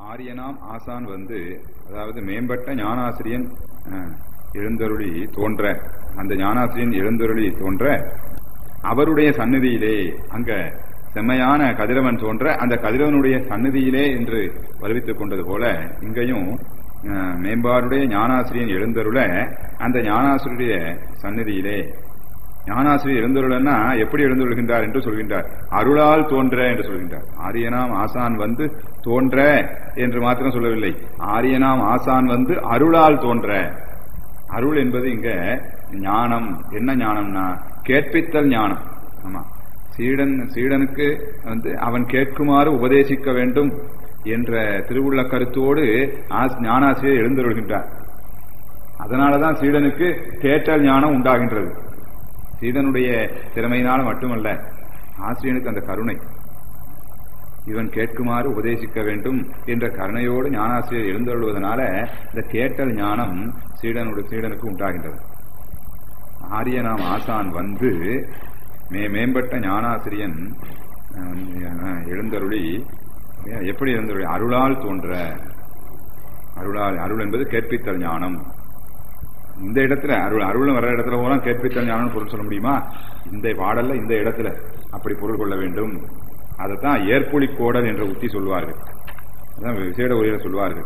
ஆரியனாம் ஆசான் வந்து அதாவது மேம்பட்ட ஞானாசிரியன் அஹ், எழுந்தருளி தோன்ற அந்த ஞானாசிரியன் எழுந்தருளி தோன்ற அவருடைய சந்நிதியிலே அங்க செம்மையான கதிரவன் தோன்ற அந்த கதிரவனுடைய சந்நிதியிலே என்று வருவித்துக் கொண்டது போல இங்கேயும் அஹ், மேம்பாடுடைய ஞானாசிரியன் எழுந்தருள அந்த ஞானாசிரியருடைய சந்நிதியிலே ஞானாசிரியர் எழுந்தருளன்னா எப்படி எழுந்துள்கின்றார் என்று சொல்கின்றார் அருளால் தோன்ற என்று சொல்கின்றார் ஆரியனாம் ஆசான் வந்து தோன்ற என்று மாத்திரம் சொல்லவில்லை ஆரியனாம் ஆசான் வந்து அருளால் தோன்ற அருள் என்பது இங்க ஞானம் என்ன ஞானம்னா கேட்பித்தல் ஞானம் ஆமா சீடன் சீடனுக்கு வந்து அவன் கேட்குமாறு உபதேசிக்க வேண்டும் என்ற திருவுள்ள கருத்தோடு ஆஸ்- ஞானாசிரியர் எழுந்தருள்கின்றார் அதனாலதான் சீடனுக்கு கேட்டல் ஞானம் உண்டாகின்றது சீடனுடைய திறமையினால் மட்டுமல்ல ஆசிரியனுக்கு அந்த கருணை இவன் கேட்குமாறு உபதேசிக்க வேண்டும் என்ற கருணையோடு ஞானாசிரியர் எழுந்தருள்வதனால இந்த கேட்டல் ஞானம் சீடனுடைய சீடனுக்கு உண்டாகின்றது ஆரியனாம் ஆசான் வந்து மே மேம்பட்ட ஞானாசிரியன் அஹ், எழுந்தருளி எப்படி எழுந்தருளி அருளால் தோன்ற அருளால் அருள் என்பது கேட்பித்தல் ஞானம் இந்த இடத்துல அருள் அருள் வர இடத்துல போனா கேட்பித்தல் ஞானம் பொருள் சொல்ல முடியுமா இந்த பாடல்ல இந்த இடத்துல அப்படி பொருள் கொள்ள வேண்டும் அதைத்தான் ஏற்புலி கோடல் என்ற உத்தி சொல்வார்கள் அதான் விசேட உரையில சொல்வார்கள்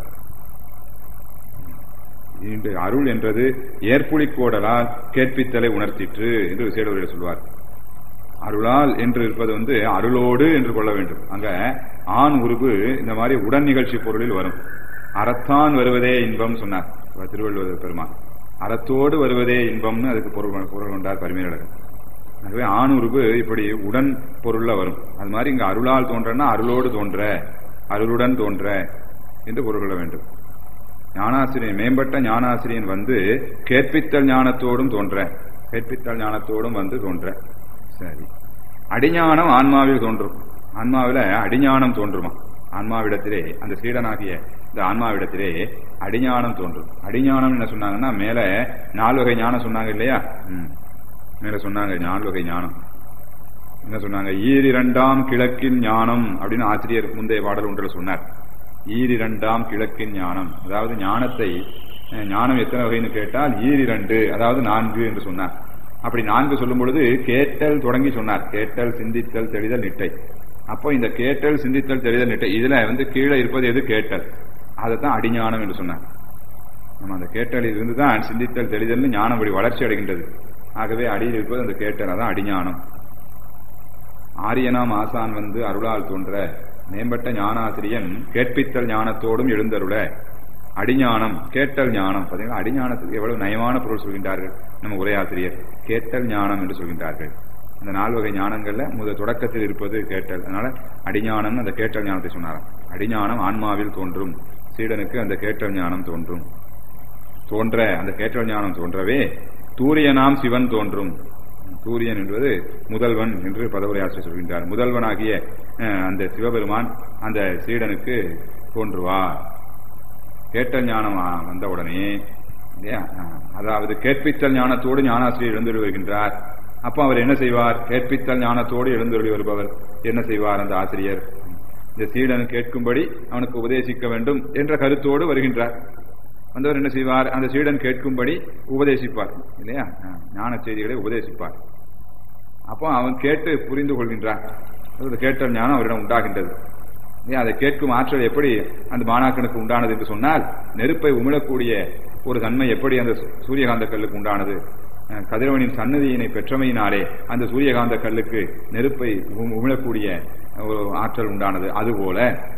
இன்று அருள் என்றது ஏற்புலி கோடலால் கேட்பித்தலை உணர்த்திற்று என்று விசேட உரையில சொல்வார் அருளால் என்று இருப்பது வந்து அருளோடு என்று கொள்ள வேண்டும் அங்க ஆண் உருவு இந்த மாதிரி உடன் நிகழ்ச்சி பொருளில் வரும் அறத்தான் வருவதே இன்பம் சொன்னார் திருவள்ளுவர் பெருமான் அறத்தோடு வருவதே இன்பம்னு அதுக்கு பொருள் பொருள் கொண்டார் பரிமையாளர் ஆகவே ஆணுருவு இப்படி உடன் பொருள்ல வரும் அது மாதிரி இங்க அருளால் தோன்றன்னா அருளோடு தோன்ற அருளுடன் தோன்ற என்று பொருள் கொள்ள வேண்டும் ஞானாசிரியன் மேம்பட்ட ஞானாசிரியன் வந்து கேட்பித்தல் ஞானத்தோடும் தோன்ற கேட்பித்தல் ஞானத்தோடும் வந்து தோன்ற சரி அடிஞானம் ஆன்மாவில் தோன்றும் ஆன்மாவில அடிஞானம் தோன்றுமா ஆன்மாவிடத்திலே அந்த சீடனாகிய இந்த ஆன்மாவிடத்திலே அடிஞானம் தோன்றும் அடிஞானம் என்ன சொன்னாங்கன்னா மேல நாலு வகை ஞானம் சொன்னாங்க இல்லையா ம். மேல சொன்னாங்க நாலு வகை ஞானம் என்ன சொன்னாங்க ஈரிரண்டாம் கிழக்கின் ஞானம் அப்படின்னு ஆசிரியர் முந்தைய பாடல் ஒன்றில் சொன்னார் ஈரிரண்டாம் கிழக்கின் ஞானம் அதாவது ஞானத்தை அஹ், ஞானம் எத்தனை வகைன்னு கேட்டால் ஈரிரண்டு அதாவது நான்கு என்று சொன்னார் அப்படி நான்கு சொல்லும் பொழுது கேட்டல் தொடங்கி சொன்னார் கேட்டல் சிந்தித்தல் தெளிதல் நிட்டை அப்போ இந்த கேட்டல் சிந்தித்தல் தெளிதல் நிட்டை இதுல வந்து கீழே இருப்பது எது கேட்டல் அதைத்தான் அடிஞானம் என்று சொன்னார் நம்ம அந்த கேட்டலில் இருந்து தான் சிந்தித்தல் தெளிதல்னு ஞானம் அப்படி வளர்ச்சி அடைகின்றது ஆகவே அடியில் இருப்பது அந்த கேட்டல் அதான் அடிஞானம் ஆரியனாம் ஆசான் வந்து அருளால் தோன்ற மேம்பட்ட ஞானாசிரியன் கேட்பித்தல் ஞானத்தோடும் எழுந்தருள அடிஞானம் கேட்டல் ஞானம் பாத்தீங்கன்னா அடிஞானத்துக்கு எவ்வளவு நயமான பொருள் சொல்கின்றார்கள் நம்ம உரையாசிரியர் கேட்டல் ஞானம் என்று சொல்கின்றார்கள் அந்த நால் வகை ஞானங்கள்ல முதல் தொடக்கத்தில் இருப்பது கேட்டல் அதனால அடிஞானம் அந்த கேட்டல் ஞானத்தை சொன்னாராம் அடிஞானம் ஆன்மாவில் தோன்றும் சீடனுக்கு அந்த கேட்டல் ஞானம் தோன்றும் தோன்ற அந்த கேட்டல் ஞானம் தோன்றவே தூரியனாம் சிவன் தோன்றும் சூரியன் என்பது முதல்வன் என்று பதவுரையாசிரியர் சொல்கின்றார் முதல்வனாகிய அஹ், அந்த சிவபெருமான் அந்த சீடனுக்கு தோன்றுவார் கேட்டல் ஞானம் ஆ, வந்த உடனே இல்லையா? அஹ், அதாவது கேட்பித்தல் ஞானத்தோடு ஞானாசிரியர் எழுந்தருளி வருகின்றார் அப்ப அவர் என்ன செய்வார் கேட்பித்தல் ஞானத்தோடு எழுந்தருளி வருபவர் என்ன செய்வார் அந்த ஆசிரியர் இந்த சீடன் கேட்கும்படி அவனுக்கு உபதேசிக்க வேண்டும் என்ற கருத்தோடு வருகின்றார் வந்தவர் என்ன செய்வார் அந்த சீடன் கேட்கும்படி உபதேசிப்பார் இல்லையா அஹ், ஞான செய்திகளை உபதேசிப்பார் அப்போ அவன் கேட்டு புரிந்து கொள்கின்றான் அதாவது கேட்டல் ஞானம் அவரிடம் உண்டாகின்றது இல்லையா அதை கேட்கும் ஆற்றல் எப்படி அந்த மாணாக்கனுக்கு உண்டானது என்று சொன்னால் நெருப்பை உமிழக்கூடிய ஒரு தன்மை எப்படி அந்த சூ- சூரியகாந்த கல்லுக்கு உண்டானது அஹ், கதிரவனின் சன்னதியினை பெற்றமையினாலே அந்த சூரியகாந்த கல்லுக்கு நெருப்பை உமி- உமிழக்கூடிய ஒரு ஆற்றல் உண்டானது அதுபோல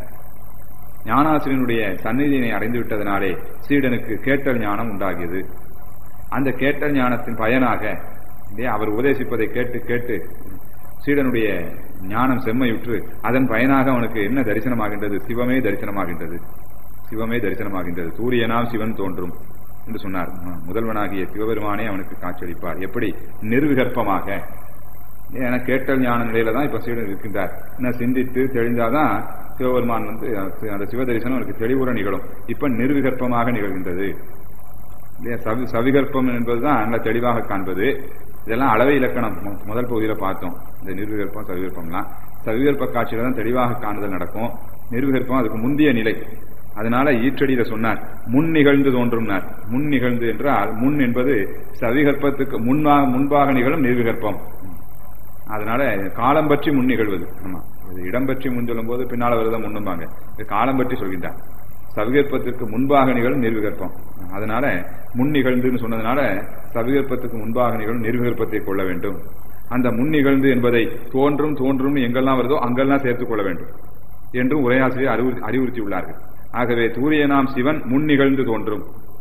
ஞானாசிரியனுடைய சந்நிதியினை அடைந்து விட்டதனாலே சீடனுக்கு கேட்டல் ஞானம் உண்டாகியது அந்த கேட்டல் ஞானத்தின் பயனாக இல்லையா அவர் உபதேசிப்பதை கேட்டு கேட்டு சீடனுடைய ஞானம் செம்மையுற்று அதன் பயனாக அவனுக்கு என்ன தரிசனமாகின்றது சிவமே தரிசனமாகின்றது சிவமே தரிசனமாகின்றது சூரியனாம் சிவன் தோன்றும் என்று சொன்னார் ம- முதல்வனாகிய சிவபெருமானே அவனுக்கு காட்சியளிப்பார் எப்படி நிர்விகற்பமாக ஏன்னா கேட்டல் ஞான நிலையில தான் இப்ப சீடன் இருக்கின்றார் என்ன சிந்தித்து தெளிந்தாதான் சிவபெருமான் வந்து அஹ், அந்த சிவ தரிசனம் அவனுக்கு தெளிவுற நிகழும் இப்ப நிர்விகற்பமாக நிகழ்கின்றது இல்லையா சவி சவிகற்பம் என்பதுதான் நல்ல தெளிவாக காண்பது இதெல்லாம் அளவை இலக்கணம் மு- முதல் பகுதியில பார்த்தோம் இந்த நிர்விகற்பம் சவிகற்பம்லாம் சவிகற்ப காட்சியில தான் தெளிவாக காணுதல் நடக்கும் நிர்விகற்பம் அதுக்கு முந்தைய நிலை அதனால ஈற்றடியில சொன்னார் முன் நிகழ்ந்து தோன்றும்னார் முன் நிகழ்ந்து என்றால் முன் என்பது சவிகற்பத்துக்கு முன்பாக முன்பாக நிகழும் நிர்விகற்பம் அதனால காலம் பற்றி முன் நிகழ்வது ஆமா இது இடம் பற்றி முன் சொல்லும் போது பின்னால வருதா முன்னும்பாங்க இது காலம் பற்றி சொல்கின்றார் சவிகற்பத்திற்கு முன்பாக நிகழும் நிர்விகற்பம் அதனால முன் நிகழ்ந்துன்னு சொன்னதுனால சவிகற்பத்துக்கு முன்பாக நிகழும் நிர்விகற்பத்தை கொள்ள வேண்டும் அந்த முன் நிகழ்ந்து என்பதை தோன்றும் தோன்றும் எங்கெல்லாம் வருதோ அங்கெல்லாம் சேர்த்துக் கொள்ள வேண்டும் என்றும் உரையாசிரியர் அறிவுறு அறிவுறுத்தியுள்ளார்கள் ஆகவே சூரியனாம் சிவன் முன் நிகழ்ந்து தோன்றும்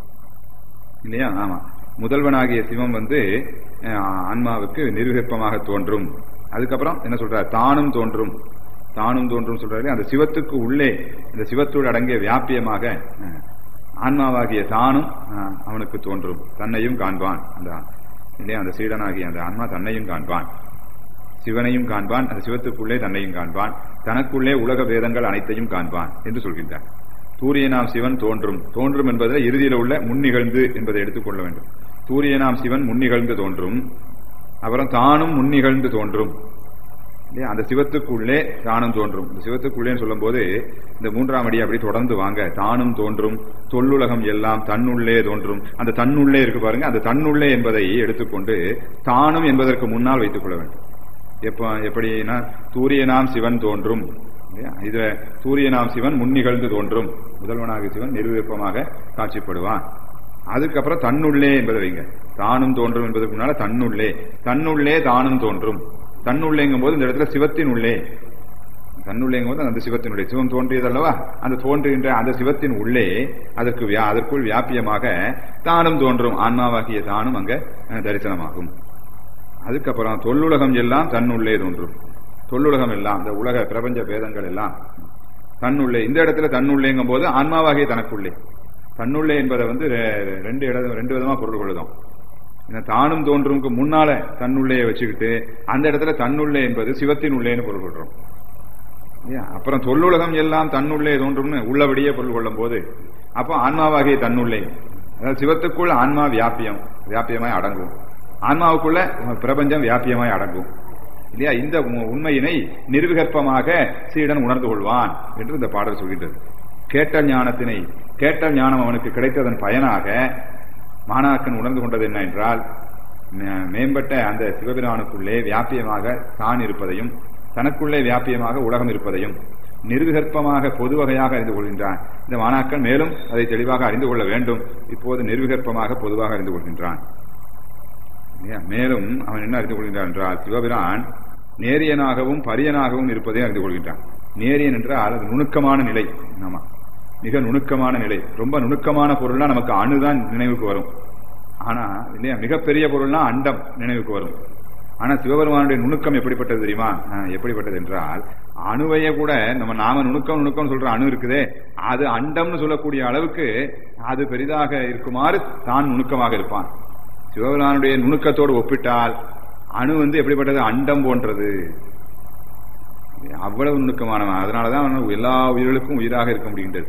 இல்லையா ஆமா முதல்வனாகிய சிவம் வந்து அஹ், ஆன்மாவுக்கு நிர்விகற்பமாக தோன்றும் அதுக்கப்புறம் என்ன சொல்றார் தானும் தோன்றும் தானும் தோன்றும் சொல்றாரு அந்த சிவத்துக்கு உள்ளே இந்த சிவத்தோடு அடங்கிய வியாபியமாக அஹ், ஆன்மாவாகிய தானும் அஹ், அவனுக்கு தோன்றும் தன்னையும் காண்பான் அந்த இல்லையா அந்த சீடனாகிய அந்த ஆன்மா தன்னையும் காண்பான் சிவனையும் காண்பான் அந்த சிவத்துக்குள்ளே தன்னையும் காண்பான் தனக்குள்ளே உலக வேதங்கள் அனைத்தையும் காண்பான் என்று சொல்கின்றார் தூரியனாம் சிவன் தோன்றும் தோன்றும் என்பதில் இறுதியில் உள்ள முன்னிகழ்ந்து என்பதை எடுத்துக்கொள்ள வேண்டும் தூரியனாம் சிவன் முன்னிகழ்ந்து தோன்றும் அப்புறம் தானும் முன்னிகழ்ந்து தோன்றும் இல்லையா? அந்த சிவத்துக்குள்ளே தானும் தோன்றும் இந்த சிவத்துக்குள்ளேன்னு சொல்லும்போது இந்த மூன்றாம் அடி அப்படி தொடர்ந்து வாங்க தானும் தோன்றும் தொல்லுலகம் எல்லாம் தன்னுள்ளே தோன்றும் அந்த தன்னுள்ளே இருக்கு பாருங்க அந்த தன்னுள்ளே என்பதை எடுத்துக்கொண்டு தானும் என்பதற்கு முன்னால் வைத்துக் கொள்ள வேண்டும் எப்ப எப்படின்னா சூரியனாம் சிவன் தோன்றும் இல்லையா? இதுல சூரியனாம் சிவன் முன்னிகழ்ந்து தோன்றும் முதல்வனாக சிவன் நிர்விருப்பமாக காட்சிப்படுவான் அதுக்கப்புறம் தன்னுள்ளே என்பதை வைங்க தானும் தோன்றும் என்பதற்கு முன்னால தன்னுள்ளே தன்னுள்ளே தானும் தோன்றும் தன்னுள்ளேங்கும் போது இந்த இடத்துல சிவத்தின் உள்ளே தன்னுள்ளேங்கும் போது அந்த சிவத்தினுடைய சிவம் தோன்றியதல்லவா அந்த தோன்றுகின்ற அந்த சிவத்தின் உள்ளே அதற்கு வியா- அதற்குள் வியாபியமாக தானும் தோன்றும் ஆன்மாவாகிய தானும் அங்க அஹ், தரிசனமாகும் அதுக்கப்புறம் தொல்லுலகம் எல்லாம் தன்னுள்ளே தோன்றும் தொல்லுலகம் எல்லாம் இந்த உலக பிரபஞ்ச பேதங்கள் எல்லாம் தன்னுள்ளே இந்த இடத்துல தன்னுள்ளேங்கும் போது ஆன்மாவாகிய தனக்குள்ளே தன்னுள்ளே என்பதை வந்து ரெ- ரெண்டு இடம் ரெண்டு விதமா பொருள் கொள்ளுதோம் இந்த தானும் தோன்றும்க்கு முன்னால தன்னுள்ளே வச்சுக்கிட்டு அந்த இடத்துல தன்னுள்ளே என்பது சிவத்தின் உள்ளேன்னு பொருள் கொள்றோம் இல்லையா? அப்புறம் தொல்லுலகம் எல்லாம் தன்னுள்ளே தோன்றும்னு உள்ளபடியே பொருள் கொள்ளும் போது அப்போ ஆன்மாவாகிய தன்னுள்ளே அதாவது சிவத்துக்குள் ஆன்மா வியாபியம் வியாபியமாய் அடங்கும் ஆன்மாவுக்குள்ள பிரபஞ்சம் வியாபியமாய் அடங்கும் இல்லையா இந்த உ- உண்மையினை நிர்விகற்பமாக சீடன் உணர்ந்து கொள்வான் என்று இந்த பாடல் சொல்கின்றது கேட்ட ஞானத்தினை கேட்ட ஞானம் அவனுக்கு கிடைத்ததன் பயனாக மாணாக்கன் உணர்ந்து கொண்டது என்ன என்றால் மே- மேம்பட்ட அந்த சிவபிரானுக்குள்ளே வியாபியமாக தான் இருப்பதையும் தனக்குள்ளே வியாபியமாக உலகம் இருப்பதையும் நிர்விகற்பமாக பொது வகையாக அறிந்து கொள்கின்றான் இந்த மாணாக்கன் மேலும் அதை தெளிவாக அறிந்து கொள்ள வேண்டும் இப்போது நிர்விகற்பமாக பொதுவாக அறிந்து கொள்கின்றான் இல்லையா? மேலும் அவன் என்ன அறிந்து கொள்கின்றான் என்றால் சிவபிரான் நேரியனாகவும் பரியனாகவும் இருப்பதை அறிந்து கொள்கின்றான் நேரியன் என்றால் அது நுணுக்கமான நிலை ஆமா மிக நுணுக்கமான நிலை ரொம்ப நுணுக்கமான பொருள்னா நமக்கு அணுதான் நினைவுக்கு வரும் ஆனா இல்லையா மிகப்பெரிய பொருள்னா அண்டம் நினைவுக்கு வரும் ஆனா சிவபெருமானுடைய நுணுக்கம் எப்படிப்பட்டது தெரியுமா ஆஹ், எப்படிப்பட்டது என்றால் அணுவையே கூட நம்ம நாம நுணுக்கம் நுணுக்கம் சொல்ற அணு இருக்குதே அது அண்டம்னு சொல்லக்கூடிய அளவுக்கு அது பெரிதாக இருக்குமாறு தான் நுணுக்கமாக இருப்பான் சிவபெருமானுடைய நுணுக்கத்தோடு ஒப்பிட்டால் அணு வந்து எப்படிப்பட்டது அண்டம் போன்றது அவ்வளவு நுணுக்கமானவன் அதனாலதான் அவன் எல்லா உயிர்களுக்கும் உயிராக இருக்க முடிகின்றது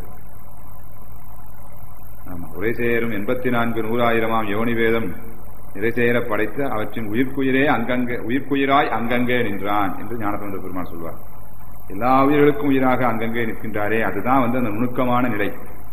ஆமா உரை சேரும் எண்பத்தி நான்கு நூறாயிரமாம் யோனி வேதம் நிறை சேர படைத்த அவற்றின் உயிர்க்குயிரே அங்கங்கே உயிர்க்குயிராய் அங்கங்கே நின்றான் என்று ஞானசம்பந்த பெருமான் சொல்வார் எல்லா உயிர்களுக்கும் உயிராக அங்கங்கே நிற்கின்றாரே அதுதான் வந்து அந்த நுணுக்கமான நிலை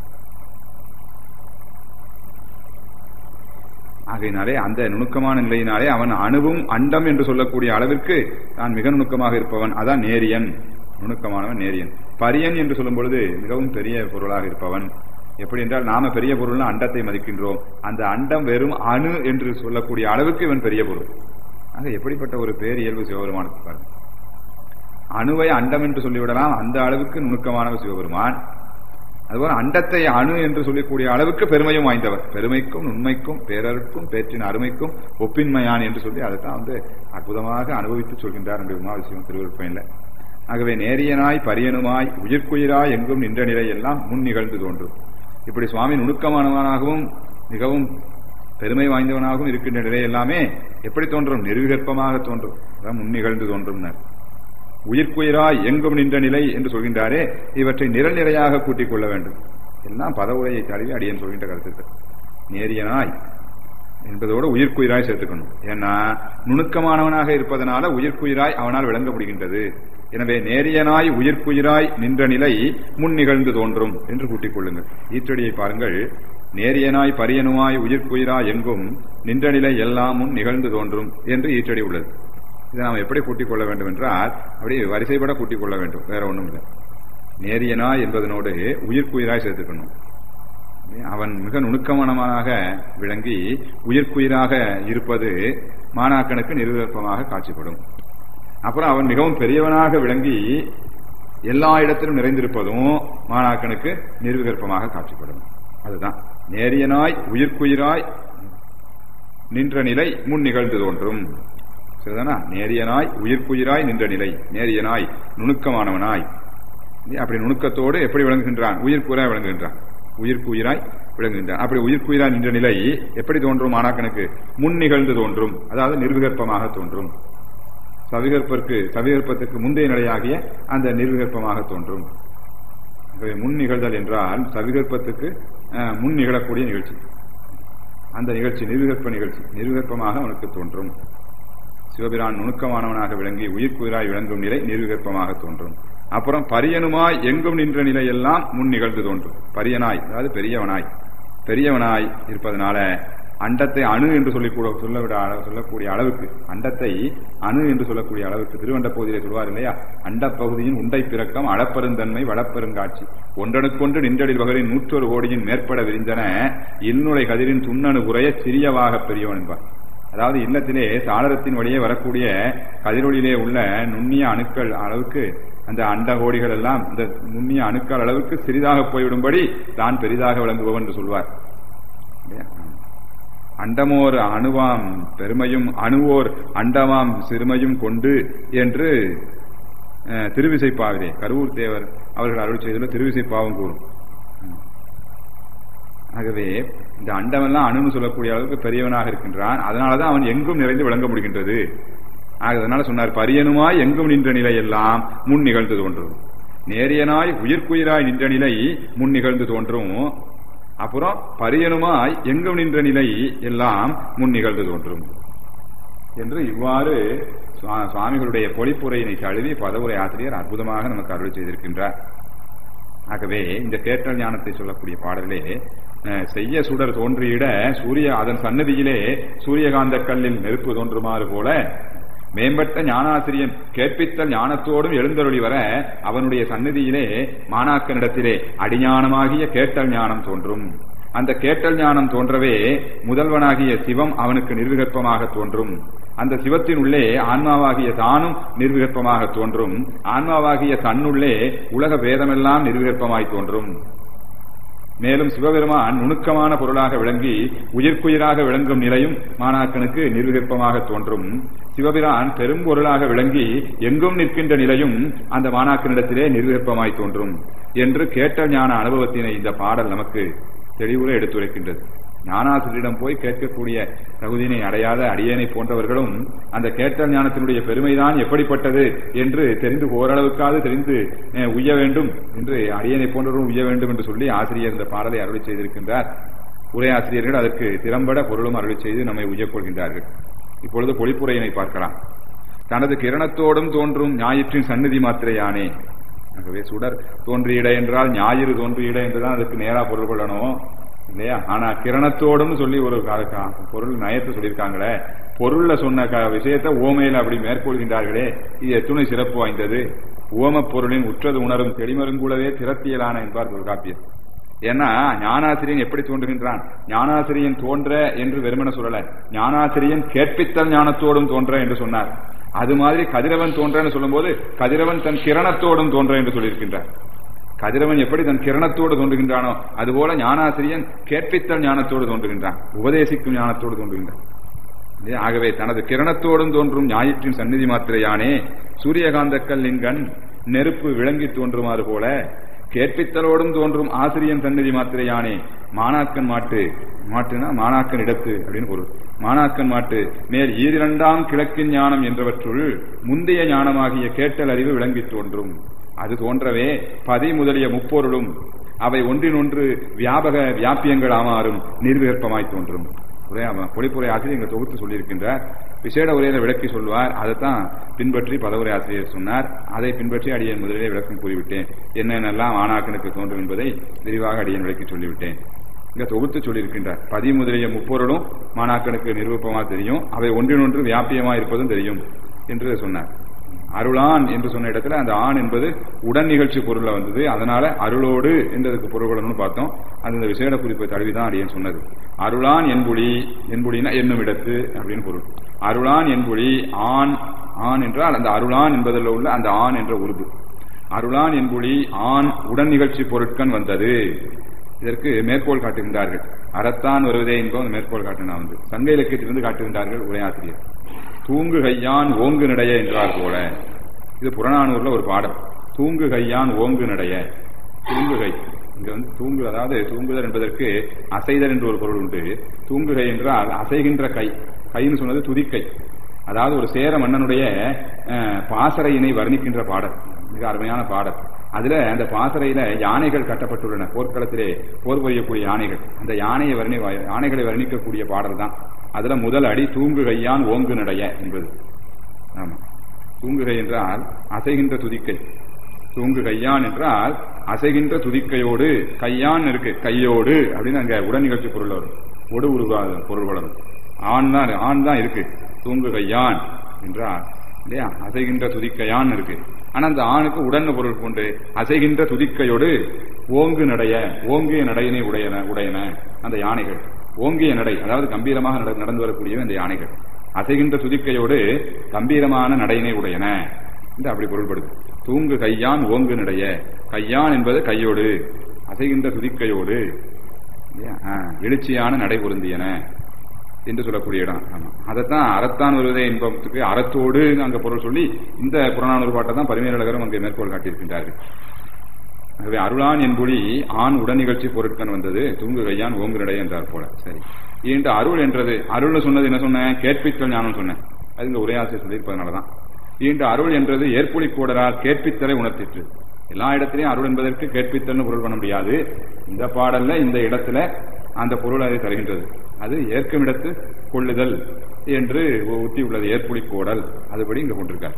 ஆகையினாலே அந்த நுணுக்கமான நிலையினாலே அவன் அணுவும் அண்டம் என்று சொல்லக்கூடிய அளவிற்கு தான் மிக நுணுக்கமாக இருப்பவன் அதான் நேரியன் நுணுக்கமானவன் நேரியன் பரியன் என்று சொல்லும் பொழுது மிகவும் பெரிய பொருளாக இருப்பவன் எப்படி என்றால் நாம பெரிய பொருள்னா அண்டத்தை மதிக்கின்றோம் அந்த அண்டம் வெறும் அணு என்று சொல்லக்கூடிய அளவுக்கு இவன் பெரிய பொருள் ஆக எப்படிப்பட்ட ஒரு பேரியல்பு சிவபெருமானுக்கு பாருங்க அணுவை அண்டம் என்று சொல்லிவிடலாம் அந்த அளவுக்கு நுணுக்கமானவர் சிவபெருமான் அதுபோல அண்டத்தை அணு என்று சொல்லக்கூடிய அளவுக்கு பெருமையும் வாய்ந்தவர் பெருமைக்கும் உண்மைக்கும் பேரருக்கும் பேற்றின் அருமைக்கும் ஒப்பின்மையான் என்று சொல்லி அதைத்தான் வந்து அற்புதமாக அனுபவித்து சொல்கின்றார் என்று உமாவிசிவம் திருவிழப்பையில் ஆகவே நேரியனாய் பரியனுமாய் உயிர்க்குயிராய் எங்கும் நின்ற நிலை எல்லாம் முன் நிகழ்ந்து தோன்றும் இப்படி சுவாமி நுணுக்கமானவனாகவும் மிகவும் பெருமை வாய்ந்தவனாகவும் இருக்கின்ற நிலை எல்லாமே எப்படி தோன்றும் நிர்விகற்பமாக தோன்றும் அதான் முன் நிகழ்ந்து தோன்றும்னர் உயிர்க்குயிராய் எங்கும் நின்ற நிலை என்று சொல்கின்றாரே இவற்றை நிரல் நிறையாக கூட்டிக் கொள்ள வேண்டும் எல்லாம் பதவுரையை தழுவி அடியன் சொல்கின்ற கருத்துக்கள் நேரியனாய் என்பதோடு உயிர்க்குயிராய் சேர்த்துக்கணும் ஏன்னா நுணுக்கமானவனாக இருப்பதனால உயிர்க்குயிராய் அவனால் விளங்க முடிகின்றது எனவே நேரியனாய் உயிர்க்குயிராய் நின்ற நிலை முன் நிகழ்ந்து தோன்றும் என்று கூட்டிக் கொள்ளுங்கள் ஈற்றடியை பாருங்கள் நேரியனாய் பரியனுமாய் உயிர்க்குயிராய் எங்கும் நின்ற நிலை எல்லாம் முன் நிகழ்ந்து தோன்றும் என்று ஈற்றடி உள்ளது இதை நாம் எப்படி கூட்டிக் கொள்ள வேண்டும் என்றால் அப்படியே வரிசைப்பட கூட்டிக் கொள்ள வேண்டும் வேற ஒண்ணும் இல்லை நேரியனாய் என்பதனோடு உயிர்க்குயிராய் சேர்த்துக்கணும் அவன் மிக நுணுக்கமானவனாக விளங்கி உயிர்க்குயிராக இருப்பது மாணாக்கனுக்கு நிர்விருப்பமாக காட்சிப்படும் அப்புறம் அவன் மிகவும் பெரியவனாக விளங்கி எல்லா இடத்திலும் நிறைந்திருப்பதும் மாணாக்கனுக்கு நிர்விகற்பமாக காட்சிப்படும் அதுதான் நேரியனாய் உயிர்க்குயிராய் நின்ற நிலை முன் நிகழ்ந்து தோன்றும் சரிதானா நேரியனாய் உயிர்க்குயிராய் நின்ற நிலை நேரியனாய் நுணுக்கமானவனாய் அப்படி நுணுக்கத்தோடு எப்படி விளங்குகின்றான் உயிர்க்குயிராய் விளங்குகின்றான் உயிர்க்குயிராய் விளங்குகின்றான் அப்படி உயிர்க்குயிராய் நின்ற நிலை எப்படி தோன்றும் மாணாக்கனுக்கு முன் நிகழ்ந்து தோன்றும் அதாவது நிர்விகற்பமாக தோன்றும் சவிகற்பற்கு சவிகற்பத்துக்கு முந்தைய நிலையாகிய அந்த நிர்விகற்பமாக தோன்றும் முன் நிகழ்தல் என்றால் சவிகற்பத்துக்கு முன் நிகழக்கூடிய நிகழ்ச்சி அந்த நிகழ்ச்சி நிர்விகற்ப நிகழ்ச்சி நிர்விகற்பமாக அவனுக்கு தோன்றும் சிவபிரான் நுணுக்கமானவனாக விளங்கி உயிர்க்குயிராய் விளங்கும் நிலை நிர்விகற்பமாக தோன்றும் அப்புறம் பரியனுமாய் எங்கும் நின்ற நிலையெல்லாம் முன் நிகழ்ந்து தோன்றும் பரியனாய் அதாவது பெரியவனாய் பெரியவனாய் இருப்பதனால அண்டத்தை அணு என்று சொல்லி சொல்ல சொல்லக்கூடிய அளவுக்கு அண்டத்தை அணு என்று சொல்லக்கூடிய அளவுக்கு திருவண்ட பகுதியிலே சொல்வார் இல்லையா அண்ட பகுதியின் உண்டை பிறக்கம் அளப்பெருந்தன்மை வளப்பெருங்காட்சி ஒன்றனுக்கொன்று நின்றடில் வகையின் நூற்றொரு கோடியின் மேற்பட விரிந்தன இல்நுழை கதிரின் துண்ணணு குறைய சிறியவாக பெரியவன் என்பார் அதாவது இல்லத்திலே சாளரத்தின் வழியே வரக்கூடிய கதிரொலியிலே உள்ள நுண்ணிய அணுக்கள் அளவுக்கு அந்த அண்ட கோடிகள் எல்லாம் இந்த நுண்ணிய அணுக்கள் அளவுக்கு சிறிதாக போய்விடும்படி தான் பெரிதாக விளங்குபவன் என்று சொல்வார் அண்டமோர் அணுவாம் பெருமையும் அணுவோர் அண்டமாம் சிறுமையும் கொண்டு என்று திருவிசைப்பாவிலே கருவூர் தேவர் அவர்கள் அருள் செய்துள்ள திருவிசைப்பாவும் கூறும் ஆகவே இந்த அண்டமெல்லாம் அணுன்னு சொல்லக்கூடிய அளவுக்கு பெரியவனாக இருக்கின்றான் அதனாலதான் அவன் எங்கும் நிறைந்து விளங்க முடிகின்றது அதனால சொன்னார் பரியனுமாய் எங்கும் நின்ற நிலை எல்லாம் முன் நிகழ்ந்து தோன்றும் நேரியனாய் உயிர்க்குயிராய் நின்ற நிலை முன் நிகழ்ந்து தோன்றும் அப்புறம் பரியனுமாய் எங்கும் நின்ற நிலை எல்லாம் முன் நிகழ்ந்து தோன்றும் என்று இவ்வாறு சுவாமிகளுடைய பொழிப்புரையினை தழுவி பதவுரை ஆசிரியர் அற்புதமாக நமக்கு அருள் செய்திருக்கின்றார் ஆகவே இந்த கேட்டல் ஞானத்தை சொல்லக்கூடிய பாடலே செய்ய சுடர் தோன்றியிட சூரிய அதன் சன்னதியிலே சூரியகாந்த கல்லில் நெருப்பு தோன்றுமாறு போல மேம்பட்ட ஞானாசிரியன் கேட்பித்தல் ஞானத்தோடும் எழுந்தருளி வர அவனுடைய சன்னதியிலே மாணாக்கனிடத்திலே அடிஞானமாகிய கேட்டல் ஞானம் தோன்றும் அந்த கேட்டல் ஞானம் தோன்றவே முதல்வனாகிய சிவம் அவனுக்கு நிர்விகற்பமாக தோன்றும் அந்த சிவத்தின் உள்ளே ஆன்மாவாகிய தானும் நிர்விகற்பமாக தோன்றும் ஆன்மாவாகிய தன்னுள்ளே உலக பேதமெல்லாம் நிர்விகற்பமாய் தோன்றும் மேலும் சிவபெருமான் நுணுக்கமான பொருளாக விளங்கி உயிர்க்குயிராக விளங்கும் நிலையும் மாணாக்கனுக்கு நிர்விகற்பமாக தோன்றும் சிவபிரான் பெரும் பொருளாக விளங்கி எங்கும் நிற்கின்ற நிலையும் அந்த மாணாக்கனிடத்திலே நிர்விகற்பமாய் தோன்றும் என்று கேட்ட ஞான அனுபவத்தினை இந்த பாடல் நமக்கு தெளிவுற எடுத்துரைக்கின்றது ஞானாசிரியரிடம் போய் கேட்கக்கூடிய தகுதியினை அடையாத அடியனை போன்றவர்களும் அந்த கேட்டல் ஞானத்தினுடைய பெருமைதான் எப்படிப்பட்டது என்று தெரிந்து ஓரளவுக்காவது தெரிந்து உய்ய வேண்டும் என்று அடியனை போன்றவரும் உய்ய வேண்டும் என்று சொல்லி ஆசிரியர் இந்த பாடலை அருளி செய்திருக்கின்றார் உரையாசிரியர்கள் அதற்கு திறம்பட பொருளும் அருளி செய்து நம்மை உய்யக் கொள்கின்றார்கள் இப்பொழுது பொழிப்புரையினை பார்க்கலாம் தனது கிரணத்தோடும் தோன்றும் ஞாயிற்றின் சந்நிதி மாத்திரையானே ஆகவே சுடர் தோன்றியிட என்றால் ஞாயிறு தோன்றியிட என்றுதான் அதுக்கு நேரா பொருள் கொள்ளணும் இல்லையா ஆனா கிரணத்தோடும் சொல்லி ஒரு பொருள் நயத்தை சொல்லியிருக்காங்களே பொருள்ல சொன்ன விஷயத்த ஓமையில அப்படி மேற்கொள்கின்றார்களே இது எத்துணை சிறப்பு வாய்ந்தது ஓம பொருளின் உற்றது உணரும் தெளிமருங்கூடவே திறத்தியலான என்பார் தொல்காப்பியர் ஏன்னா ஞானாசிரியன் எப்படி தோன்றுகின்றான் ஞானாசிரியன் தோன்ற என்று வெறுமன சொல்லல ஞானாசிரியன் கேட்பித்தல் ஞானத்தோடும் தோன்ற என்று சொன்னார் அது மாதிரி கதிரவன் தோன்றன்னு சொல்லும்போது கதிரவன் தன் கிரணத்தோடும் தோன்ற என்று சொல்லியிருக்கின்றார் கதிரவன் எப்படி தன் கிரணத்தோடு தோன்றுகின்றானோ அதுபோல ஞானாசிரியன் கேட்பித்தல் ஞானத்தோடு தோன்றுகின்றான் உபதேசிக்கும் ஞானத்தோடு தோன்றுகின்றான் ஆகவே தனது கிரணத்தோடும் தோன்றும் ஞாயிற்றின் சந்நிதி மாத்திரையானே சூரியகாந்தக்கல் லிங்கன் நெருப்பு விளங்கி தோன்றுமாறு போல கேட்பித்தலோடும் தோன்றும் ஆசிரியன் சந்நிதி மாத்திரையானே மாணாக்கன் மாட்டு மாட்டுனா மாணாக்கன் இடத்து அப்படின்னு பொருள் மாணாக்கன் மாட்டு மேல் ஈரிரண்டாம் கிழக்கின் ஞானம் என்றவற்றுள் முந்தைய ஞானமாகிய கேட்டல் அறிவு விளங்கி தோன்றும் அது தோன்றவே பதி முதலிய முப்பொருளும் அவை ஒன்றினொன்று வியாபக வியாபியங்கள் ஆமாறும் நிர்விகற்பமாய் தோன்றும் பொழிப்புரை ஆசிரியர் இங்க தொகுத்து சொல்லியிருக்கின்ற விசேட உரையில விளக்கி சொல்வார் அதைத்தான் பின்பற்றி பதவுரை ஆசிரியர் சொன்னார் அதை பின்பற்றி அடியேன் முதலிலே விளக்கம் கூறிவிட்டேன் என்னென்னலாம் ஆணாக்கனுக்கு தோன்றும் என்பதை விரிவாக அடியேன் விளக்கி சொல்லிவிட்டேன் இங்க தொகுத்து சொல்லியிருக்கின்றார் பதி முதலிய முப்பொருளும் மாணாக்கனுக்கு நிரூபமா தெரியும் அவை ஒன்றினொன்று வியாபியமா இருப்பதும் தெரியும் என்று சொன்னார் அருளான் என்று சொன்ன இடத்துல அந்த ஆண் என்பது உடன் நிகழ்ச்சி பொருள்ல வந்தது அதனால அருளோடு என்றதுக்கு பொருள்கள்னு பார்த்தோம் அது இந்த விசேட குறிப்பை தழுவிதான் அடியன் சொன்னது அருளான் என்புலி என்புலினா என்னும் இடத்து அப்படின்னு பொருள் அருளான் என்புலி ஆண் ஆண் என்றால் அந்த அருளான் என்பதில் உள்ள அந்த ஆண் என்ற உருது அருளான் என்புலி ஆண் உடன் நிகழ்ச்சி பொருட்கண் வந்தது இதற்கு மேற்கோள் காட்டுகின்றார்கள் அறத்தான் வருவதே என்பது மேற்கோள் காட்டினா வந்து சங்க இலக்கியத்திலிருந்து காட்டுகின்றார்கள் உரையாசிரியர் தூங்கு கையான் ஓங்கு நடைய என்றார் போல இது புறநானூர்ல ஒரு பாடம் தூங்கு கையான் ஓங்கு நடைய தூங்குகை இங்க வந்து தூங்கு அதாவது தூங்குதல் என்பதற்கு அசைதல் என்று ஒரு பொருள் உண்டு தூங்குகை என்றால் அசைகின்ற கை கைன்னு சொன்னது துதிக்கை அதாவது ஒரு சேர மன்னனுடைய பாசறையினை வர்ணிக்கின்ற பாடல் மிக அருமையான பாடல் அதுல அந்த பாசறையில யானைகள் கட்டப்பட்டுள்ளன போர்க்களத்திலே போர் புரியக்கூடிய யானைகள் அந்த யானையை வர்ணி யானைகளை வர்ணிக்கக்கூடிய பாடல் தான் அதுல முதல் அடி தூங்கு கையான் ஓங்கு நடைய என்பது ஆமா தூங்குகை என்றால் அசைகின்ற துதிக்கை தூங்கு கையான் என்றால் அசைகின்ற துதிக்கையோடு கையான் இருக்கு கையோடு அப்படின்னு அங்க உடன் நிகழ்ச்சி பொருள் வரும் ஒடு உருவாத பொருள் வளரும் ஆண் தான் ஆண் தான் இருக்கு தூங்கு கையான் என்றால் இல்லையா அசைகின்ற துதிக்கையான் இருக்கு ஆனா அந்த ஆணுக்கு உடன் பொருள் கொண்டு அசைகின்ற துதிக்கையோடு ஓங்கு நடைய ஓங்கிய நடையினை உடையன உடையன அந்த யானைகள் ஓங்கிய நடை அதாவது கம்பீரமாக நடந்து வரக்கூடிய அந்த யானைகள் அசைகின்ற துதிக்கையோடு கம்பீரமான நடையினை உடையன என்று அப்படி பொருள்படுது தூங்கு கையான் ஓங்கு நடைய கையான் என்பது கையோடு அசைகின்ற துதிக்கையோடு எழுச்சியான நடை பொருந்தியன என்று சொல்லக்கூடிய இடம் ஆமா அதைத்தான் அறத்தான் வருவதே இன்பத்துக்கு அறத்தோடு அங்க பொருள் சொல்லி இந்த புறநானூறு பாட்டை தான் பரிமேலகரும் அங்கே மேற்கோள் காட்டியிருக்கின்றார்கள் ஆகவே அருளான் என்பொழி ஆண் உடன் நிகழ்ச்சி பொருட்கன் வந்தது தூங்கு கையான் ஓங்குநடை என்றார் போல சரி ஈண்டு அருள் என்றது அருள்னு சொன்னது என்ன சொன்னேன் கேட்பித்தல் ஞானம் சொன்னேன் அது இந்த உரையாசிரியர் சொல்லியிருப்பதனாலதான் ஈண்டு அருள் என்றது ஏற்புலி கூடரால் கேட்பித்தலை உணர்த்திற்று எல்லா இடத்திலையும் அருள் என்பதற்கு கேட்பித்தல்னு பொருள் பண்ண முடியாது இந்த பாடல்ல இந்த இடத்துல அந்த பொருள் அதை தருகின்றது அது ஏற்கும் இடத்து கொள்ளுதல் என்று உத்தி உள்ளது ஏற்புலி கோடல் அதுபடி இங்க கொண்டிருக்கார்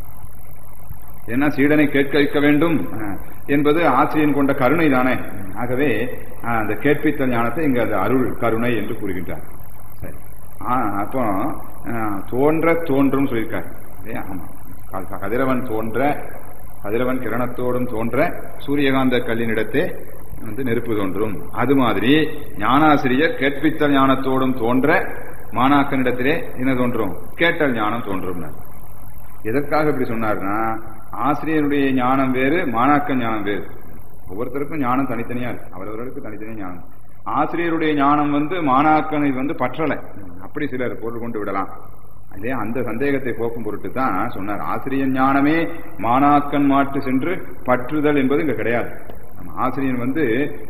ஏன்னா சீடனை கேட்க வைக்க வேண்டும் என்பது ஆசிரியன் கொண்ட கருணை தானே ஆகவே அந்த கேட்பித்தல் ஞானத்தை இங்க அது அருள் கருணை என்று கூறுகின்றார் சரி அப்போ தோன்ற தோன்றும் சொல்லியிருக்கார் ஆமா கதிரவன் தோன்ற கதிரவன் கிரணத்தோடும் தோன்ற சூரியகாந்த கல்லினிடத்தே வந்து நெருப்பு தோன்றும் அது மாதிரி ஞானாசிரியர் கேட்பித்தல் ஞானத்தோடும் தோன்ற மாணாக்கனிடத்திலே என்ன தோன்றும் கேட்டல் ஞானம் தோன்றும் எதற்காக இப்படி சொன்னார்னா ஆசிரியருடைய ஞானம் வேறு மாணாக்க ஞானம் வேறு ஒவ்வொருத்தருக்கும் ஞானம் தனித்தனியா இருக்கு அவரவர்களுக்கு தனித்தனியா ஞானம் ஆசிரியருடைய ஞானம் வந்து மாணாக்கனை வந்து பற்றலை அப்படி சிலர் பொருள் கொண்டு விடலாம் இல்லையா அந்த சந்தேகத்தை போக்கும் பொருட்டு தான் சொன்னார் ஆசிரியன் ஞானமே மாணாக்கன் மாட்டு சென்று பற்றுதல் என்பது இங்க கிடையாது ஆசிரியன் வந்து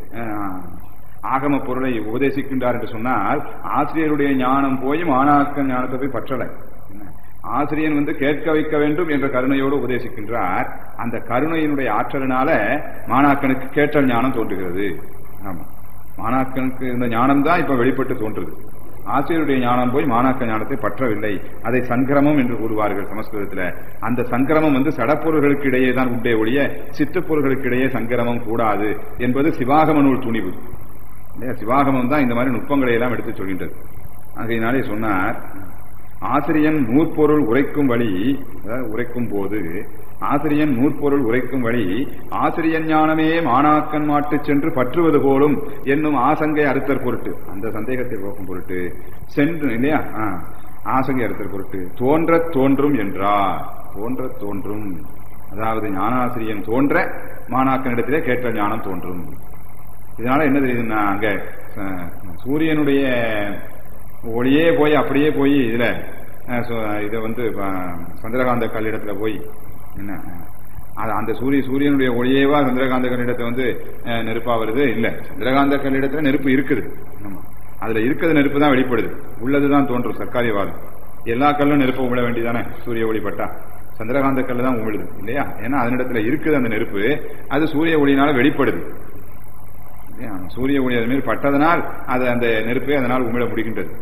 ஆகம பொருளை உபதேசிக்கின்றார் என்று சொன்னால் ஆசிரியருடைய ஞானம் போய் மாணாக்கன் ஞானத்தை போய் பற்றலை ஆசிரியன் வந்து கேட்க வைக்க வேண்டும் என்ற கருணையோடு உபதேசிக்கின்றார் அந்த கருணையினுடைய ஆற்றலினால மாணாக்கனுக்கு கேட்டல் ஞானம் தோன்றுகிறது ஆமா மாணாக்கனுக்கு இந்த ஞானம் தான் இப்ப வெளிப்பட்டு தோன்றுது ஆசிரியருடைய ஞானம் போய் மாணாக்க ஞானத்தை பற்றவில்லை அதை சங்கிரமம் என்று கூறுவார்கள் சமஸ்கிருதத்தில் அந்த சங்கிரமம் வந்து சடப்பொருள்களுக்கு இடையே தான் உண்டே ஒழிய சித்துப்பொருள்களுக்கு இடையே சங்கிரமம் கூடாது என்பது சிவாகம நூல் துணிவு சிவாகமம் தான் இந்த மாதிரி நுட்பங்களை எல்லாம் எடுத்து சொல்கின்றது ஆகையினாலே சொன்னார் ஆசிரியன் நூற்பொருள் உரைக்கும் வழி அதாவது உரைக்கும் போது ஆசிரியன் நூற்பொருள் உரைக்கும் வழி ஆசிரியன் ஞானமே மாணாக்கன் மாட்டு சென்று பற்றுவது போலும் என்னும் ஆசங்கை அறுத்தற் பொருட்டு அந்த சந்தேகத்தை போக்கும் பொருட்டு சென்று இல்லையா ஆசங்கை அறுத்தற் பொருட்டு தோன்ற தோன்றும் என்றார் தோன்ற தோன்றும் அதாவது ஞானாசிரியன் தோன்ற மாணாக்கனிடத்திலே கேட்ட ஞானம் தோன்றும் இதனால என்ன தெரியுதுன்னா அங்க சூரியனுடைய ஒளியே போய் அப்படியே போய் இதுல இத வந்து சந்திரகாந்த கல்லிடத்துல போய் என்ன அந்த சூரிய சூரியனுடைய ஒளியேவா சந்திரகாந்த கல்லிடத்தை வந்து நெருப்பா வருது இல்ல சந்திரகாந்த கல்லிடத்துல நெருப்பு இருக்குது அதுல இருக்கிறது நெருப்பு தான் வெளிப்படுது உள்ளதுதான் தோன்றும் சர்க்காரியவாதம் எல்லா கல்லும் நெருப்பு உமிழ வேண்டியதானே சூரிய ஒளிப்பட்டா சந்திரகாந்த கல்லு தான் உமிழுது இல்லையா ஏன்னா அதனிடத்துல இருக்குது அந்த நெருப்பு அது சூரிய ஒளியினால வெளிப்படுது சூரிய ஒளி அது மேல் பட்டதனால் அது அந்த நெருப்பை அதனால் உமிழ முடிகின்றது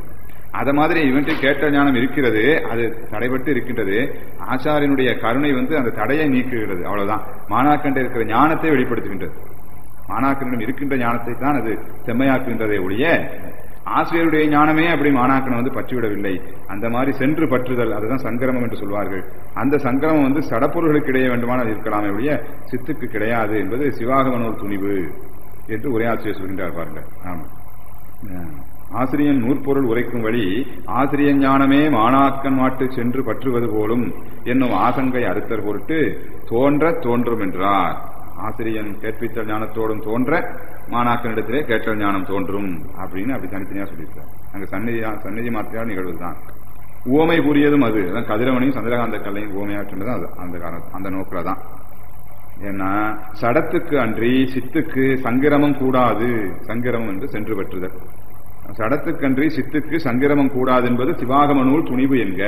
அத மாதிரி இவன்ட்டு கேட்ட ஞானம் இருக்கிறது அது தடைபட்டு இருக்கின்றது ஆச்சாரியனுடைய கருணை வந்து அந்த தடையை நீக்குகிறது அவ்வளவுதான் மாணாக்கண்ட இருக்கிற ஞானத்தை வெளிப்படுத்துகின்றது மாணாக்கனிடம் இருக்கின்ற ஞானத்தை தான் அது செம்மையாக்குகின்றதே ஒழிய ஆசிரியருடைய ஞானமே அப்படி மாணாக்கனை வந்து பற்றிவிடவில்லை அந்த மாதிரி சென்று பற்றுதல் அதுதான் சங்கிரமம் என்று சொல்வார்கள் அந்த சங்கிரமம் வந்து சடப்பொருள்களுக்கு இடையே வேண்டுமானால் இருக்கலாமே ஒழிய சித்துக்கு கிடையாது என்பது சிவாகமனோர் துணிவு என்று உரையாசிரியர் சொல்கின்றார் பாருங்கள் ஆமா அஹ் ஆசிரியன் நூற்பொருள் உரைக்கும் வழி ஆசிரிய ஞானமே மாணாக்கன் மாட்டு சென்று பற்றுவது போலும் என்னும் ஆசங்கை அறுத்தர் பொருட்டு தோன்ற தோன்றும் என்றார் ஆசிரியன் கேட்பித்தல் ஞானத்தோடும் தோன்ற மாணாக்கனிடத்திலே கேட்டல் ஞானம் தோன்றும் அப்படின்னு அப்படி தனித்தனியா சொல்லியிருக்கார் அங்க சந்நிதி சந்நிதி மாத்திரையால் நிகழ்வுதான் உவமை கூறியதும் அது அதான் கதிரவனையும் சந்திரகாந்த கல்லையும் உவமையாற்றுனதும் அது அந்த காரணம் அந்த நோக்கில தான் ஏன்னா சடத்துக்கு அன்றி சித்துக்கு சங்கிரமம் கூடாது சங்கிரமம் என்று சென்று பெற்றுதல் சடத்துக்கன்றி சித்துக்கு சங்கிரமம் கூடாது என்பது சிவாகம நூல் துணிவு என்க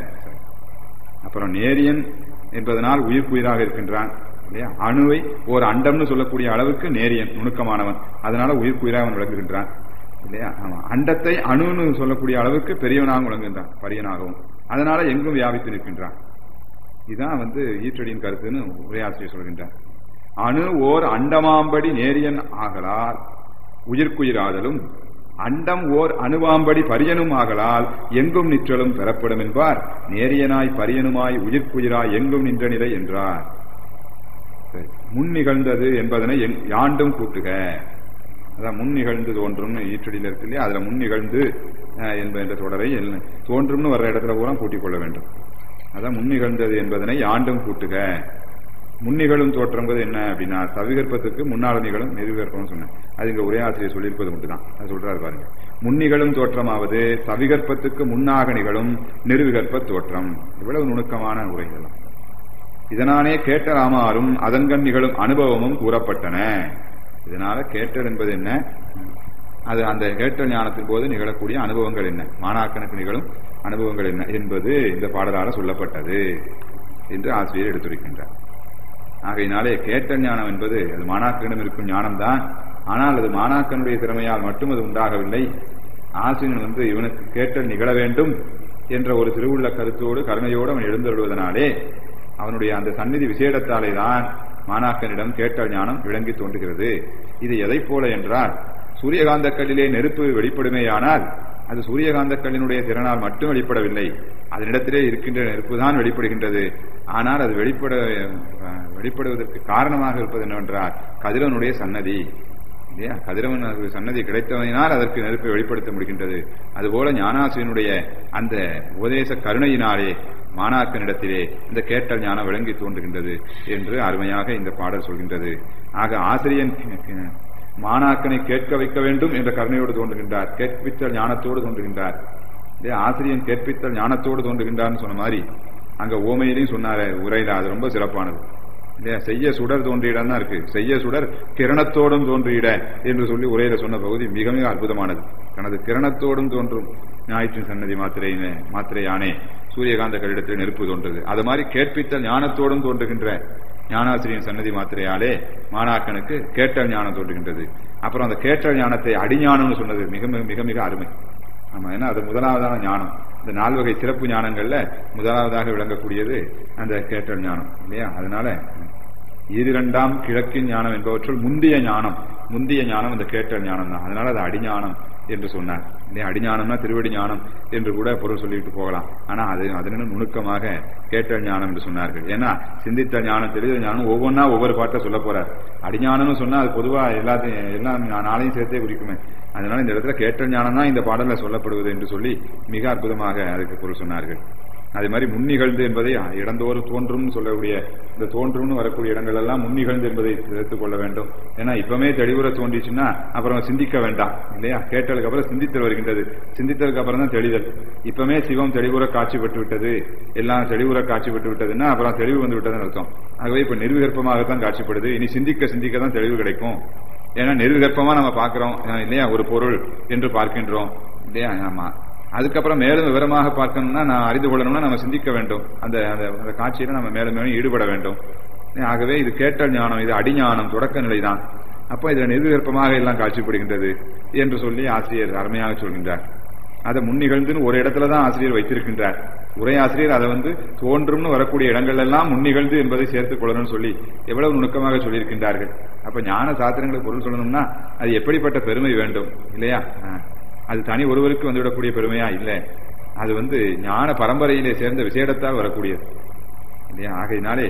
அப்புறம் நேரியன் என்பதனால் உயிர்க்குயிராக இருக்கின்றான் இல்லையா அணுவை ஒரு அண்டம்னு சொல்லக்கூடிய அளவுக்கு நேரியன் நுணுக்கமானவன் அதனால உயிர்க்குயிராக அவன் விளங்குகின்றான் இல்லையா ஆமா அண்டத்தை அணுன்னு சொல்லக்கூடிய அளவுக்கு பெரியவனாக விளங்குகின்றான் பரியனாகவும் அதனால எங்கும் வியாபித்து நிற்கின்றான் இதுதான் வந்து ஈற்றடியின் கருத்துன்னு உரையாசிரியர் சொல்கின்றார் அணு ஓர் அண்டமாம்படி நேரியன் ஆகலால் உயிர்க்குயிராதலும் அண்டம் ஓர் அணுவாம்படி பரியனும் ஆகலால் எங்கும் நிற்றலும் பெறப்படும் என்பார் நேரியனாய் பரியனுமாய் உயிர்க்குயிராய் எங்கும் நின்ற நிலை என்றார் சரி. முன் நிகழ்ந்தது என்பதனை எங்- யாண்டும் கூட்டுக அதான் முன் நிகழ்ந்து தோன்றும் ஈற்றடியில் இருக்கு இல்லையா அதுல முன் நிகழ்ந்து அஹ், என்ப என்ற தொடரை எல்- தோன்றும்னு வர்ற இடத்துல பூரா கூட்டிக் கொள்ள வேண்டும் அதான் முன் நிகழ்ந்தது என்பதனை யாண்டும் கூட்டுக முன்னிகழும் தோற்றம்ங்கிறது என்ன அப்படின்னா சவிகற்பத்துக்கு முன்னால நிகழும் நிறுவிகற்பம் சொன்னேன் அது இங்க ஒரே ஆசிரியர் சொல்லியிருப்பது மட்டும்தான் அது சொல்றாரு பாருங்க முன்னிகழும் தோற்றமாவது சவிகற்பத்துக்கு முன்னாக நிகழும் நிறுவிகற்ப தோற்றம் இவ்வளவு நுணுக்கமான உரைகள்லாம் இதனாலே கேட்ட ராமாரும் அதன்கண் நிகழும் அனுபவமும் கூறப்பட்டன இதனால கேட்டல் என்பது என்ன அது அந்த கேட்டல் ஞானத்தின் போது நிகழக்கூடிய அனுபவங்கள் என்ன மாணாக்கனுக்கு நிகழும் அனுபவங்கள் என்ன என்பது இந்த பாடலால சொல்லப்பட்டது என்று ஆசிரியர் எடுத்துரைக்கின்றார் ஆகையினாலே கேட்டல் ஞானம் என்பது அது மாணாக்கனிடம் இருக்கும் ஞானம்தான் ஆனால் அது மாணாக்கனுடைய திறமையால் மட்டும் அது உண்டாகவில்லை ஆசிரியன் வந்து இவனுக்கு கேட்டல் நிகழ வேண்டும் என்ற ஒரு திருவுள்ள கருத்தோடு கருணையோடு அவன் எழுந்தருள்வதனாலே அவனுடைய அந்த சந்நிதி விசேடத்தாலே தான் மாணாக்கனிடம் கேட்டல் ஞானம் விளங்கி தோன்றுகிறது இது எதைப் போல என்றால் சூரியகாந்த கல்லிலே நெருப்பு வெளிப்படுமேயானால் அது சூரியகாந்த கல்லினுடைய திறனால் மட்டும் வெளிப்படவில்லை அதனிடத்திலே இருக்கின்ற நெருப்பு தான் வெளிப்படுகின்றது ஆனால் அது வெளிப்பட அஹ், வெளிப்படுவதற்கு காரணமாக இருப்பது என்னவென்றால் கதிரவனுடைய சன்னதி இல்லையா கதிரவன் அது சன்னதி கிடைத்தவனால் அதற்கு நெருப்பை வெளிப்படுத்த முடிகின்றது அதுபோல ஞானாசிரியனுடைய அந்த உபதேச கருணையினாலே மாணாக்கனிடத்திலே இந்த கேட்டல் ஞானம் விளங்கி தோன்றுகின்றது என்று அருமையாக இந்த பாடல் சொல்கின்றது ஆக ஆசிரியன் மாணாக்கனை கேட்க வைக்க வேண்டும் என்ற கருணையோடு தோன்றுகின்றார் கேட்பித்தல் ஞானத்தோடு தோன்றுகின்றார் இல்லையா ஆசிரியன் கேட்பித்தல் ஞானத்தோடு தோன்றுகின்றார்னு சொன்ன மாதிரி அங்க ஓமையிலையும் சொன்னாரு உரையில அது ரொம்ப சிறப்பானது இல்லையா செய்ய சுடர் தோன்றியிடம் தான் இருக்கு செய்ய சுடர் கிரணத்தோடும் தோன்றியிட என்று சொல்லி உரையில சொன்ன பகுதி மிக மிக அற்புதமானது தனது கிரணத்தோடும் தோன்றும் ஞாயிற்றின் சன்னதி மாத்திரை மாத்திரையானே சூரியகாந்த கல்லிடத்தில் நெருப்பு தோன்றுது அது மாதிரி கேட்பித்தல் ஞானத்தோடும் தோன்றுகின்ற ஞானாசிரியன் சன்னதி மாத்திரையாலே மாணாக்கனுக்கு கேட்டல் ஞானம் தோன்றுகின்றது அப்புறம் அந்த கேட்டல் ஞானத்தை அடிஞானம்னு சொன்னது மிக மிக மிக மிக அருமை ஆமா ஏன்னா அது முதலாவதான ஞானம் இந்த நால்வகை சிறப்பு ஞானங்கள்ல முதலாவதாக விளங்கக்கூடியது அந்த கேட்டல் ஞானம் இல்லையா அதனால ஈரிரண்டாம் கிழக்கின் ஞானம் என்பவற்றுள் முந்திய ஞானம் முந்திய ஞானம் அந்த கேட்டல் ஞானம் தான் அதனால அது அடிஞானம் என்று சொன்னார் இல்லையா அடிஞானம்னா திருவடி ஞானம் என்று கூட பொருள் சொல்லிட்டு போகலாம் ஆனா அது அதனுடன் நுணுக்கமாக கேட்டல் ஞானம் என்று சொன்னார்கள் ஏன்னா சிந்தித்த ஞானம் தெரிந்த ஞானம் ஒவ்வொன்றா ஒவ்வொரு பாட்டை சொல்ல போறார் அடிஞானம்னு சொன்னா அது பொதுவா எல்லாத்தையும் எல்லாம் நாளையும் சேர்த்தே குறிக்குமே அதனால இந்த இடத்துல கேட்டல் ஞானம் தான் இந்த பாடல்ல சொல்லப்படுவது என்று சொல்லி மிக அற்புதமாக அதுக்கு பொருள் சொன்னார்கள் அதே மாதிரி முன்னிகழ்ந்து என்பதை இடந்தோறும் தோன்றும் சொல்லக்கூடிய இந்த தோன்றும்னு வரக்கூடிய இடங்கள் எல்லாம் முன்னிகழ்ந்து என்பதை சேர்த்துக் கொள்ள வேண்டும் ஏன்னா இப்பவுமே தெளிவுற தோன்றிச்சுன்னா அப்புறம் சிந்திக்க வேண்டாம் இல்லையா கேட்டதுக்கு அப்புறம் சிந்தித்தல் வருகின்றது சிந்தித்ததுக்கு அப்புறம் தான் தெளிதல் இப்பவுமே சிவம் தெளிவுற காட்சி பெற்று விட்டது எல்லாம் தெளிவுற காட்சி பெற்று விட்டதுன்னா அப்புறம் தெளிவு வந்து விட்டதுன்னு அர்த்தம் ஆகவே இப்ப நிர்விகற்பமாகத்தான் காட்சிப்படுது இனி சிந்திக்க சிந்திக்க தான் தெளிவு கிடைக்கும் ஏன்னா நெருகற்பமா நம்ம பார்க்கிறோம் இல்லையா ஒரு பொருள் என்று பார்க்கின்றோம் இல்லையா ஆமா அதுக்கப்புறம் மேலும் விவரமாக பார்க்கணும்னா நான் அறிந்து கொள்ளணும்னா நம்ம சிந்திக்க வேண்டும் அந்த அந்த காட்சியில நம்ம மேலும் மேலும் ஈடுபட வேண்டும் ஆகவே இது கேட்டல் ஞானம் இது அடிஞானம் தொடக்க நிலைதான் அப்போ இதுல நிர்விகற்பமாக எல்லாம் காட்சிப்படுகின்றது என்று சொல்லி ஆசிரியர் அருமையாக சொல்கின்றார் அதை முன்னிகழ்ந்துன்னு ஒரு இடத்துல தான் ஆசிரியர் வைத்திருக்கின்றார் உரை ஆசிரியர் அதை வந்து தோன்றும்னு வரக்கூடிய இடங்கள் எல்லாம் முன்னிகழ்ந்து என்பதை சேர்த்துக் கொள்ளணும்னு சொல்லி எவ்வளவு நுணுக்கமாக சொல்லியிருக்கின்றார்கள் அப்ப ஞான சாஸ்திரங்களுக்கு பொருள் சொல்லணும்னா அது எப்படிப்பட்ட பெருமை வேண்டும் இல்லையா ஆ. அது தனி ஒருவருக்கு வந்துவிடக்கூடிய பெருமையா இல்லை அது வந்து ஞான பரம்பரையிலே சேர்ந்த விசேடத்தால் வரக்கூடியது இல்லையா ஆகையினாலே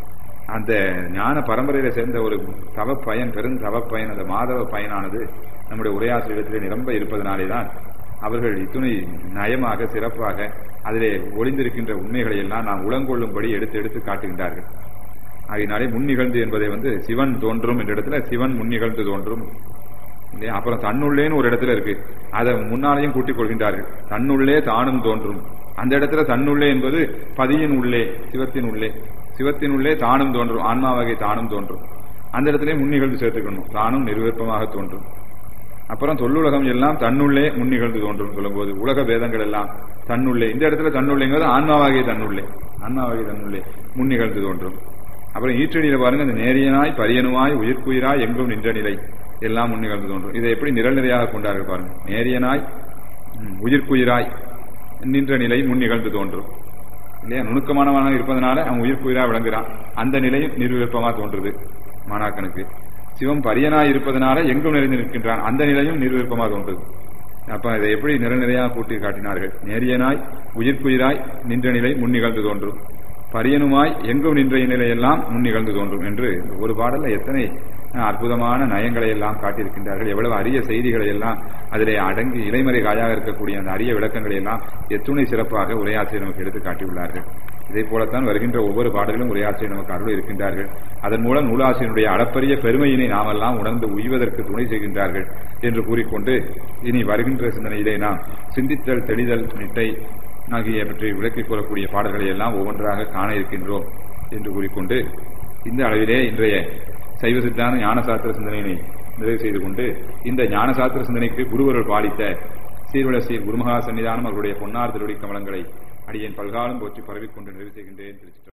அந்த ஞான பரம்பரையில சேர்ந்த ஒரு தவ பயன் பெரும் தவ பயன் அந்த மாதவ பயனானது நம்முடைய உரையாசிரியத்திலே நிரம்ப இருப்பதனாலே தான் அவர்கள் இத்துணை நயமாக சிறப்பாக அதிலே ஒளிந்திருக்கின்ற உண்மைகளை எல்லாம் நாம் உளங்கொள்ளும்படி எடுத்து எடுத்து காட்டுகின்றார்கள் ஆகையினாலே முன்னிகழ்ந்து என்பதை வந்து சிவன் தோன்றும் என்ற இடத்துல சிவன் முன்னிகழ்ந்து தோன்றும் இல்லையா அப்புறம் தன்னுள்ளேன்னு ஒரு இடத்துல இருக்கு அதை முன்னாலேயும் கூட்டிக் கொள்கின்றார்கள் தன்னுள்ளே தானும் தோன்றும் அந்த இடத்துல தன்னுள்ளே என்பது பதியின் உள்ளே சிவத்தின் உள்ளே சிவத்தின் உள்ளே தானும் தோன்றும் ஆன்மாவகை தானும் தோன்றும் அந்த இடத்துல முன்னிகழ்ந்து சேர்த்துக்கணும் தானும் நிர்விருப்பமாக தோன்றும் அப்புறம் தொல்லுலகம் எல்லாம் தன்னுள்ளே முன்னிகழ்ந்து தோன்றும் சொல்லும்போது உலக வேதங்கள் எல்லாம் தன்னுள்ளே இந்த இடத்துல தன்னுள்ளேங்கிறது ஆன்மாவாகிய தன்னுள்ளே ஆன்மாவாகிய தன்னுள்ளே முன்னிகழ்ந்து தோன்றும் அப்புறம் ஈற்றடியில பாருங்க இந்த நேரியனாய் பரியனுமாய் உயிர்க்குயிராய் எங்கும் நின்ற நிலை எல்லாம் முன்னிகழ்ந்து தோன்றும் இதை எப்படி நிரல்நிலையாக கொண்டார்கள் பாருங்க நேரியனாய் ம், உயிர்க்குயிராய் நின்ற நிலை முன்னிகழ்ந்து தோன்றும் இல்லையா நுணுக்கமானவனாக இருப்பதனால அவன் உயிர்க்குயிரா விளங்குறான் அந்த நிலையும் நிர்விருப்பமா தோன்றுது மாணாக்கனுக்கு சிவம் பரியனாய் இருப்பதனால எங்கும் நிறைந்து நிற்கின்றான் அந்த நிலையும் நிர்விருப்பமா தோன்றுது அப்ப இதை எப்படி நிறநிலையாக கூட்டி காட்டினார்கள் நேரியனாய் உயிர்க்குயிராய் நின்ற நிலை முன்னிகழ்ந்து தோன்றும் பரியனுமாய் எங்கும் நின்ற நிலையெல்லாம் முன்னிகழ்ந்து தோன்றும் என்று இந்த ஒரு பாடல்ல எத்தனை அஹ், அற்புதமான நயங்களை எல்லாம் காட்டியிருக்கின்றார்கள் எவ்வளவு அரிய செய்திகளை எல்லாம் அதிலே அடங்கி இலைமறை காயாக இருக்கக்கூடிய அந்த அரிய விளக்கங்களை எல்லாம் எத்துணை சிறப்பாக உரையாசிரியர் நமக்கு எடுத்து காட்டியுள்ளார்கள் இதே போலத்தான் வருகின்ற ஒவ்வொரு பாடலிலும் உரையாசிரியர் நமக்கு அருள் இருக்கின்றார்கள் அதன் மூலம் நூலாசிரியனுடைய அளப்பரிய பெருமையினை நாமெல்லாம் உணர்ந்து உய்வதற்கு துணை செய்கின்றார்கள் என்று கூறிக்கொண்டு இனி வருகின்ற சிந்தனையிலே நாம் சிந்தித்தல் தெளிதல் நிட்டை ஆகிய பற்றி விளக்கிக் கூறக்கூடிய பாடல்களை எல்லாம் ஒவ்வொன்றாக காண இருக்கின்றோம் என்று கூறிக்கொண்டு இந்த அளவிலே இன்றைய சைவ சித்தான ஞானசாஸ்திர சிந்தனையினை நிறைவு செய்து கொண்டு இந்த ஞானசாஸ்திர சிந்தனைக்கு குருவர்கள் பாலித்த சீர்வட ஸ்ரீ குருமகா சன்னிதானம் அவர்களுடைய பொன்னார் திருவடி கமலங்களை அடியேன் பல்காலம் போற்றி பரவிக்கொண்டு நிறைவு செய்கின்றேன் திருச்சி